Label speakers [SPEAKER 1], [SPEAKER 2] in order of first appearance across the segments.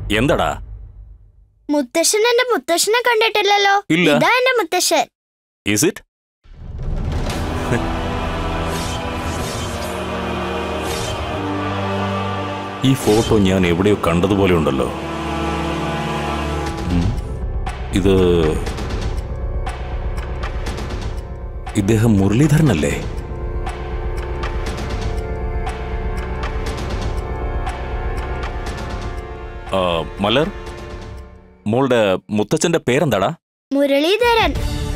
[SPEAKER 1] എന്താടാ
[SPEAKER 2] മുത്തശ്ശൻ എന്റെ മുത്തശ്ശനെ കണ്ടിട്ടില്ലല്ലോ
[SPEAKER 1] ഇല്ല.
[SPEAKER 2] ഇതാ എന്റെ മുത്തശ്ശൻ
[SPEAKER 1] ഈസ് ഇറ്റ് ഈ ഫോട്ടോ ഞാൻ എവിടെയോ കണ്ടതുപോലെ ഉണ്ടല്ലോ ഉം. ഇത് ഇദ്ദേഹം മുരളീധരനല്ലേ ആ, മലർ മോളുടെ മുത്തച്ഛന്റെ പേരെന്താടാ
[SPEAKER 2] മുരളീധരൻ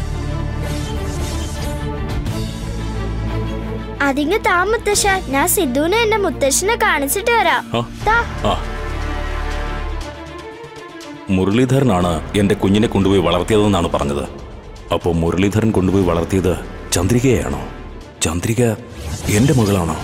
[SPEAKER 2] അതിങ്ങ് താ മുത്തശ്ശ ഞാൻ സിദ്ധുവിനെ എന്റെ മുത്തശ്ശനെ കാണിച്ചിട്ട് വരാം
[SPEAKER 1] ആ
[SPEAKER 2] താ
[SPEAKER 1] ആ മുരളീധരനാണ് എന്റെ കുഞ്ഞിനെ കൊണ്ടുപോയി വളർത്തിയതെന്നാണ് പറഞ്ഞത് അപ്പോൾ മുരളീധരൻ കൊണ്ടുപോയി വളർത്തിയത് ചന്ദ്രികയാണോ ചന്ദ്രിക എന്റെ മകളാണോ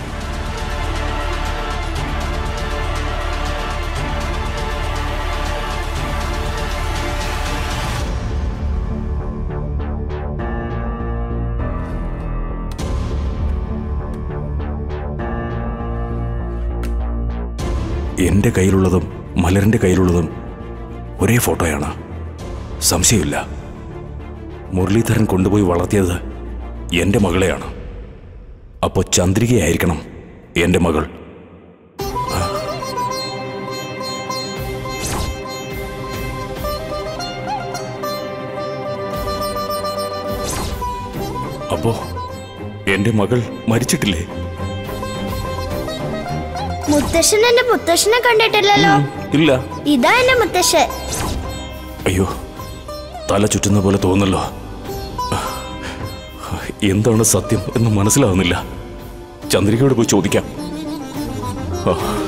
[SPEAKER 1] എന്റെ കയ്യിലുള്ളതും മലറിന്റെ കയ്യിലുള്ളതും ഒരേ ഫോട്ടോയാണ് സംശയമില്ല മുരളീധരൻ കൊണ്ടുപോയി വളർത്തിയത് എന്റെ മകളെയാണ് അപ്പോൾ ചന്ദ്രികയായിരിക്കണം എന്റെ മകൾ ആ. അപ്പോ എന്റെ മകൾ മരിച്ചിട്ടില്ലേ
[SPEAKER 2] മുത്തശ്ശൻ എന്റെ മുത്തശ്ശനെ കണ്ടിട്ടില്ലല്ലോ
[SPEAKER 1] ഇല്ല
[SPEAKER 2] ഇതാ എന്റെ മുത്തശ്ശൻ
[SPEAKER 1] അയ്യോ തല ചുറ്റുന്ന പോലെ തോന്നല്ലോ എന്താണ് സത്യം എന്ന് മനസ്സിലാവുന്നില്ല ചന്ദ്രികയോട് പോയി ചോദിക്കാം ആ